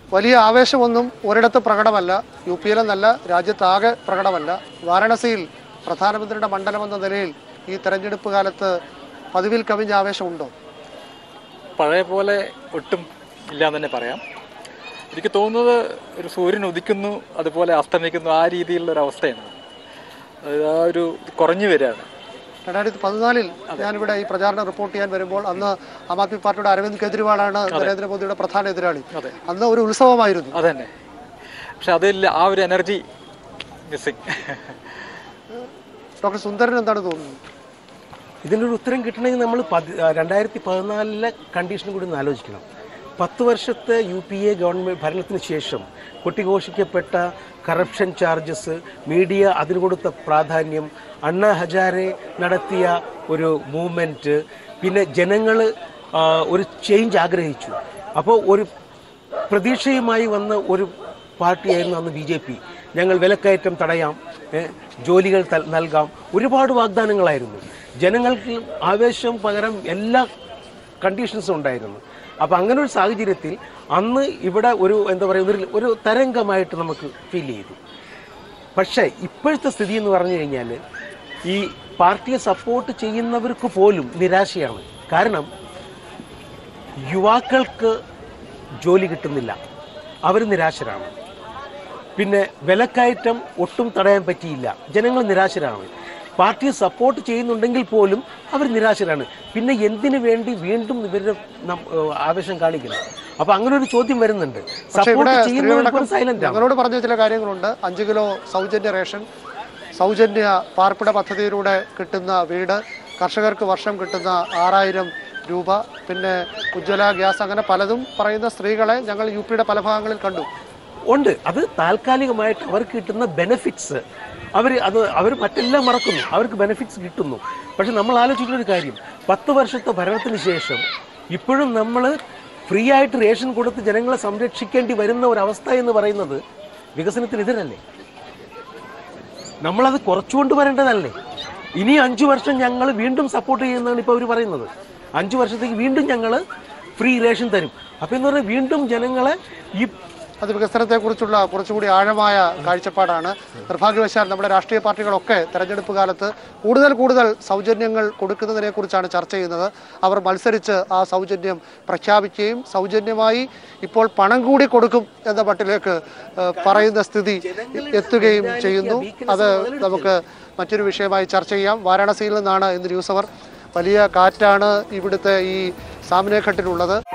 വലിയ ആവേശമൊന്നും ഒരിടത്ത് പ്രകടമല്ല യു പിയിലെന്നല്ല രാജ്യത്താകെ പ്രകടമല്ല വാരണസിയിൽ പ്രധാനമന്ത്രിയുടെ മണ്ഡലമെന്ന നിലയിൽ ഈ തെരഞ്ഞെടുപ്പ് കാലത്ത് പതിവിൽ കവിഞ്ഞ ആവേശമുണ്ടോ പഴയ പോലെ ഒട്ടും ഇല്ലാന്ന് തന്നെ പറയാം എനിക്ക് തോന്നുന്നത് ഒരു സൂര്യൻ ഉദിക്കുന്നു അതുപോലെ അസ്തമിക്കുന്നു ആ രീതിയിലുള്ള ഒരു അവസ്ഥയാണ് അത് ആ ഒരു കുറഞ്ഞു വരികയാണ് രണ്ടായിരത്തി പതിനാലിൽ ഞാനിവിടെ ഈ പ്രചാരണം റിപ്പോർട്ട് ചെയ്യാൻ വരുമ്പോൾ അന്ന് ആം ആദ്മി പാർട്ടിയുടെ അരവിന്ദ് കെജ്രിവാളാണ് നരേന്ദ്രമോദിയുടെ പ്രധാന എതിരാളി അതെ. അന്ന് ഒരു ഉത്സവമായിരുന്നു അതന്നെ പക്ഷെ അതില്ല ആ ഒരു എനർജി മിസ്സിങ് ഡോക്ടർ സുന്ദരൻ എന്താണ് തോന്നുന്നത് ഇതിനൊരു ഉത്തരം കിട്ടണമെങ്കിൽ നമ്മൾ പതി രണ്ടായിരത്തി പതിനാലിലെ കണ്ടീഷൻ കൂടി ഒന്ന് ആലോചിക്കണം പത്ത് വർഷത്തെ യു പി എ ഗവൺമെൻറ് ഭരണത്തിന് ശേഷം കൊട്ടിഘോഷിക്കപ്പെട്ട കറപ്ഷൻ ചാർജസ് മീഡിയ അതിന് കൊടുത്ത പ്രാധാന്യം അണ്ണ ഹജാരെ നടത്തിയ ഒരു മൂവ്മെൻറ്റ് പിന്നെ ജനങ്ങൾ ഒരു ചേഞ്ച് ആഗ്രഹിച്ചു അപ്പോൾ ഒരു പ്രതീക്ഷയുമായി വന്ന ഒരു പാർട്ടിയായിരുന്നു അന്ന് ബി ജെ പി ഞങ്ങൾ വിലക്കയറ്റം തടയാം ഏ, ജോലികൾ തൽ- നൽകാം ഒരുപാട് വാഗ്ദാനങ്ങളായിരുന്നു ജനങ്ങൾക്ക് ആവേശം പകരം എല്ലാ കണ്ടീഷൻസും ഉണ്ടായിരുന്നു അപ്പം അങ്ങനെ ഒരു സാഹചര്യത്തിൽ അന്ന് ഇവിടെ ഒരു എന്താ പറയുക ഒരു ഒരു തരംഗമായിട്ട് നമുക്ക് ഫീൽ ചെയ്തു പക്ഷേ ഇപ്പോഴത്തെ സ്ഥിതി എന്ന് പറഞ്ഞു കഴിഞ്ഞാൽ ഈ പാർട്ടിയെ സപ്പോർട്ട് ചെയ്യുന്നവർക്ക് പോലും നിരാശയാണ് കാരണം യുവാക്കൾക്ക് ജോലി കിട്ടുന്നില്ല അവർ നിരാശരാണ് പിന്നെ വിലക്കയറ്റം ഒട്ടും തടയാൻ പറ്റിയില്ല ജനങ്ങൾ നിരാശരാണ് പാർട്ടിയെ സപ്പോർട്ട് ചെയ്യുന്നുണ്ടെങ്കിൽ പോലും അവർ നിരാശരാണ് പിന്നെ എന്തിനു വേണ്ടി വീണ്ടും ഇവരുടെ നം- ഏഹ് ആവേശം കാണിക്കണം അപ്പൊ അങ്ങനെ ഒരു ചോദ്യം വരുന്നുണ്ട് പക്ഷേ ഇവിടെ സപ്പോർട്ട് ചെയ്യുന്നവർ സ്ത്രീകളടക്കം സൈലന്റ് ആണ് ഞങ്ങളോട് പറഞ്ഞ ചില കാര്യങ്ങളുണ്ട് അഞ്ച് കിലോ സൗജന്യ റേഷൻ സൗജന്യ പാർപ്പിട പദ്ധതിയിലൂടെ കിട്ടുന്ന വീട് കർഷകർക്ക് വർഷം കിട്ടുന്ന ആറായിരം രൂപ പിന്നെ ഉജ്ജ്വല ഗ്യാസ് അങ്ങനെ പലതും പറയുന്ന സ്ത്രീകളെ ഞങ്ങൾ യു പിയുടെ പല ഭാഗങ്ങളിൽ കണ്ടു ഉണ്ട് അത് താൽക്കാലികമായിട്ട് അവർക്ക് കിട്ടുന്ന ബെനിഫിറ്റ്സ് അവർ അത് അവർ മറ്റെല്ലാം മറക്കുന്നു അവർക്ക് ബെനിഫിറ്റ്സ് കിട്ടുന്നു പക്ഷെ നമ്മൾ ആലോചിക്കുന്ന ഒരു കാര്യം പത്ത് വർഷത്തെ ഭരണത്തിന് ശേഷം ഇപ്പോഴും നമ്മൾ ഫ്രീ ആയിട്ട് റേഷൻ കൊടുത്ത് ജനങ്ങളെ സംരക്ഷിക്കേണ്ടി വരുന്ന ഒരവസ്ഥ എന്ന് പറയുന്നത് വികസനത്തിനെതിരല്ലേ നമ്മളത് കുറച്ചുകൊണ്ട് വരേണ്ടതല്ലേ ഇനി അഞ്ചു വർഷം ഞങ്ങൾ വീണ്ടും സപ്പോർട്ട് ചെയ്യുന്നതാണ് ഇപ്പോൾ അവർ പറയുന്നത് അഞ്ചു വർഷത്തേക്ക് വീണ്ടും ഞങ്ങൾ ഫ്രീ റേഷൻ തരും അപ്പം എന്ന് പറഞ്ഞാൽ വീണ്ടും ജനങ്ങളെ ഈ അത് വികസനത്തെക്കുറിച്ചുള്ള കുറച്ചുകൂടി ആഴമായ കാഴ്ചപ്പാടാണ് നിർഭാഗ്യവശാൽ നമ്മുടെ രാഷ്ട്രീയ പാർട്ടികളൊക്കെ തെരഞ്ഞെടുപ്പ് കാലത്ത് കൂടുതൽ കൂടുതൽ സൗജന്യങ്ങൾ കൊടുക്കുന്നതിനെ കുറിച്ചാണ് ചർച്ച ചെയ്യുന്നത് അവർ മത്സരിച്ച് ആ സൗജന്യം പ്രഖ്യാപിക്കുകയും സൗജന്യമായി ഇപ്പോൾ പണം കൂടി കൊടുക്കും എന്ന മട്ടിലേക്ക് ഏഹ്, പറയുന്ന സ്ഥിതി എത്തുകയും ചെയ്യുന്നു അത് നമുക്ക് മറ്റൊരു വിഷയമായി ചർച്ച ചെയ്യാം വാരാണസിയിൽ നിന്നാണ് ഇന്ന് ന്യൂസ് അവർ വലിയ കാറ്റാണ് ഇവിടുത്തെ ഈ സാമിനഘട്ടിലുള്ളത്